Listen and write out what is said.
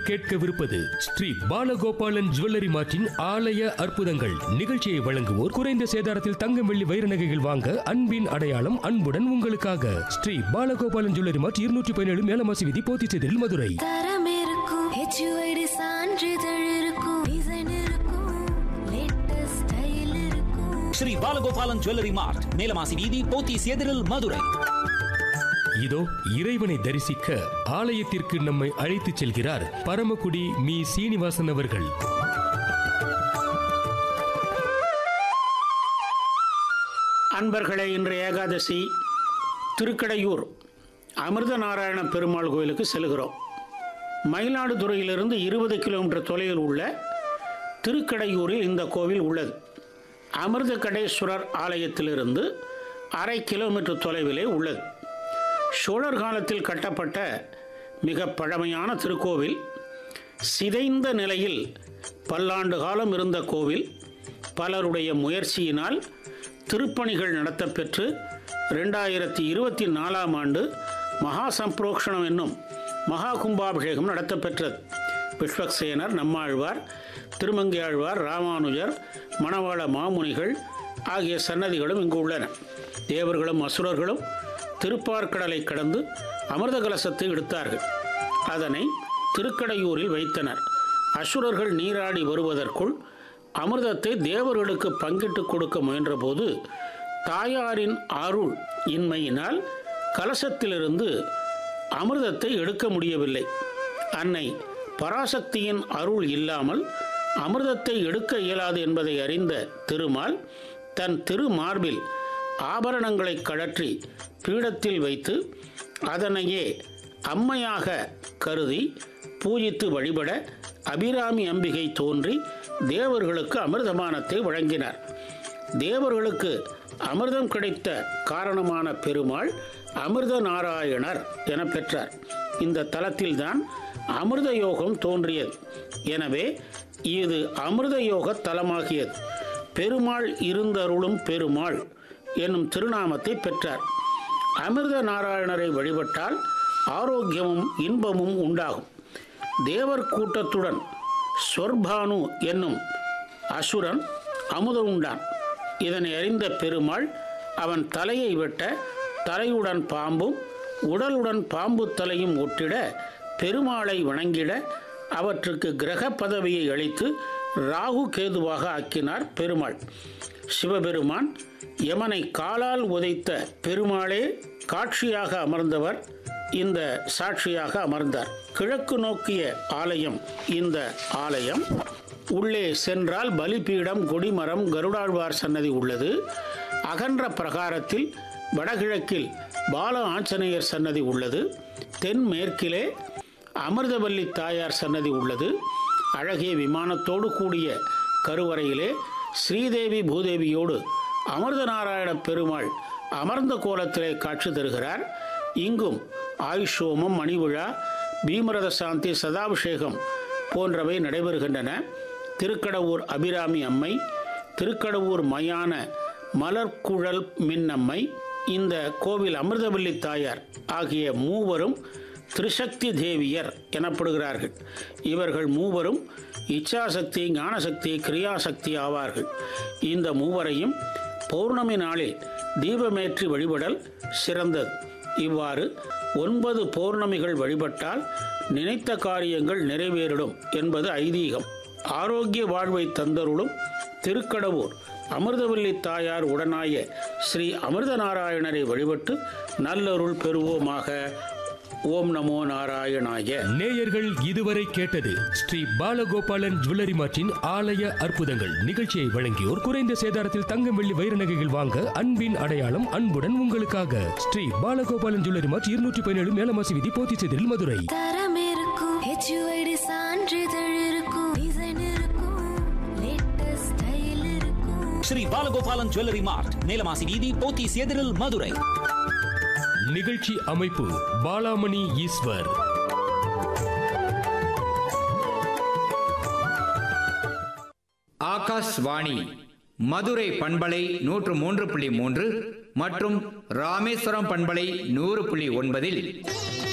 கேட்கவிருப்பது Sri Balagopalan jewellery Martin ஆலய அற்புதங்கள் நிகழ்ச்சியை வழங்குவோர் குறைந்த சேதாரத்தில் தங்கம் வெள்ளி வைர நகைகள் வாங்க அன்பின் அடையாளம் அன்புடன் உங்களுக்காக ஸ்ரீ பாலகோபாலன் ஜுவல்லரி மார்ட் இருநூற்றி பதினேழு மேலமாசி விதி போத்திச்செதில் மதுரை தரம் இருக்கும் ஹெச்யூஐடி சான்றிதழ் இருக்கும் டிசைன் இருக்கும் லேட்டஸ்ட் ஸ்டைல் இருக்கும் ஸ்ரீ பாலகோபாலன் ஜுவல்லரி மார்ட் மேலமாசி வீதி போத்தீஸ் எதிரில் மதுரை இதோ இறைவனை தரிசிக்க ஆலயத்திற்கு நம்மை அழைத்துச் செல்கிறார் பரமக்குடி மீ சீனிவாசன் அவர்கள் அன்பர்களே இன்று ஏகாதசி திருக்கடையூர் அமிர்த நாராயண பெருமாள் கோயிலுக்கு செல்கிறோம் மயிலாடுதுறையிலிருந்து இருபது கிலோமீட்டர் தொலைவில் உள்ள திருக்கடையூரில் இந்த கோவில் உள்ளது அமிர்த கடேஸ்வரர் ஆலயத்திலிருந்து அரை கிலோமீட்டர் தொலைவிலே உள்ளது சோழர் காலத்தில் கட்டப்பட்ட மிக பழமையான திருக்கோவில் சிதைந்த நிலையில் பல்லாண்டு காலம் இருந்த கோவில் பலருடைய முயற்சியினால் திருப்பணிகள் நடத்தப்பெற்று ரெண்டாயிரத்தி இருபத்தி நாலாம் ஆண்டு மகா சம்பிரோக்ஷணம் என்னும் மகா கும்பாபிஷேகம் நடத்தப்பெற்றது விஸ்வக்சேனர் நம்மாழ்வார் திருமங்கையாழ்வார் ராமானுஜர் மணவாள மாமுனிகள் ஆகிய சன்னதிகளும் இங்கு உள்ளன தேவர்களும் அசுரர்களும் திருப்பார்க்கடலை கடந்து அமிர்த கலசத்தை எடுத்தார்கள் அதனை திருக்கடையூரில் வைத்தனர் அசுரர்கள் நீராடி வருவதற்குள் அமிர்தத்தை தேவர்களுக்கு பங்கிட்டு கொடுக்க முயன்றபோது தாயாரின் அருள் இன்மையினால் கலசத்திலிருந்து அமிர்தத்தை எடுக்க முடியவில்லை அன்னை பராசக்தியின் அருள் இல்லாமல் அமிர்தத்தை எடுக்க இயலாது என்பதை அறிந்த திருமால் தன் திருமார்பில் ஆபரணங்களை கழற்றி பீடத்தில் வைத்து அதனையே அம்மையாக கருதி பூஜித்து வழிபட அபிராமி அம்பிகை தோன்றி தேவர்களுக்கு அமிர்தமானத்தை வழங்கினார் தேவர்களுக்கு அமிர்தம் கிடைத்த காரணமான பெருமாள் அமிர்த நாராயணர் என பெற்றார் இந்த தலத்தில்தான் அமிர்த யோகம் தோன்றியது எனவே இது அமிர்த யோக தலமாகியது பெருமாள் இருந்தருளும் பெருமாள் என்னும் திருநாமத்தை பெற்றார் அமிர்த நாராயணரை வழிபட்டால் ஆரோக்கியமும் இன்பமும் உண்டாகும் தேவர் கூட்டத்துடன் சொர்பானு என்னும் அசுரன் அமுத உண்டான் இதனை அறிந்த பெருமாள் அவன் தலையை வெட்ட தலையுடன் பாம்பும் உடலுடன் பாம்பு தலையும் ஒட்டிட பெருமாளை வணங்கிட அவற்றுக்கு கிரக பதவியை அளித்து ராகு கேதுவாக ஆக்கினார் பெருமாள் சிவபெருமான் யமனை காலால் உதைத்த பெருமாளே காட்சியாக அமர்ந்தவர் இந்த சாட்சியாக அமர்ந்தார் கிழக்கு நோக்கிய ஆலயம் இந்த ஆலயம் உள்ளே சென்றால் பலிபீடம் கொடிமரம் கருடாழ்வார் சன்னதி உள்ளது அகன்ற பிரகாரத்தில் வடகிழக்கில் பால ஆஞ்சநேயர் சன்னதி உள்ளது தென்மேற்கிலே அமிர்தவல்லி தாயார் சன்னதி உள்ளது அழகிய விமானத்தோடு கூடிய கருவறையிலே ஸ்ரீதேவி பூதேவியோடு அமிர்தநாராயண பெருமாள் அமர்ந்த கோலத்திலே காட்சி தருகிறார் இங்கும் ஆயுஷோமம் மணிவிழா பீமரத சாந்தி சதாபிஷேகம் போன்றவை நடைபெறுகின்றன திருக்கடவூர் அபிராமி அம்மை திருக்கடவூர் மயான மலர்குழல் மின்னம்மை இந்த கோவில் அமிர்தவல்லி தாயார் ஆகிய மூவரும் திரிசக்தி தேவியர் எனப்படுகிறார்கள் இவர்கள் மூவரும் இச்சாசக்தி ஞானசக்தி கிரியாசக்தி ஆவார்கள் இந்த மூவரையும் பௌர்ணமி நாளில் தீபமேற்றி வழிபடல் சிறந்தது இவ்வாறு ஒன்பது பௌர்ணமிகள் வழிபட்டால் நினைத்த காரியங்கள் நிறைவேறிடும் என்பது ஐதீகம் ஆரோக்கிய வாழ்வை தந்தருளும் திருக்கடவூர் அமிர்தவல்லி தாயார் உடனாய ஸ்ரீ அமிர்தநாராயணரை வழிபட்டு நல்லருள் பெறுவோமாக ஓம் நமோ நாராயணாய நேயர்கள் இதுவரை கேட்டது ஸ்ரீ பாலகோபாலன் ஜுவல்லரி மார்ட்டின் ஆலய அற்புதங்கள் நிகழ்ச்சியை வழங்கியோர் குறைந்த சேதாரத்தில் தங்கம் வெள்ளி வைர நகைகள் வாங்க அன்பின் அடையாளம் அன்புடன் உங்களுக்காக ஸ்ரீ பாலகோபாலன் ஜுவல்லரி மார்ட் இருநூற்றி பதினேழு மேலமாசி விதி போத்திச்செதில் மதுரை தரம் இருக்கும் ஹெச்யூஐடி சான்றிதழ் இருக்கும் டிசைன் இருக்கும் லேட்டஸ்ட் ஸ்டைல் இருக்கும் ஸ்ரீ பாலகோபாலன் ஜுவல்லரி மார்ட் மேலமாசி வீதி போத்தீஸ் எதிரில் மதுரை நிகழ்ச்சி அமைப்பு பாலாமணி ஈஸ்வர் ஆகாஷ்வாணி மதுரை பண்பலை நூற்று மூன்று புள்ளி மூன்று மற்றும் ராமேஸ்வரம் பண்பலை நூறு புள்ளி ஒன்பதில்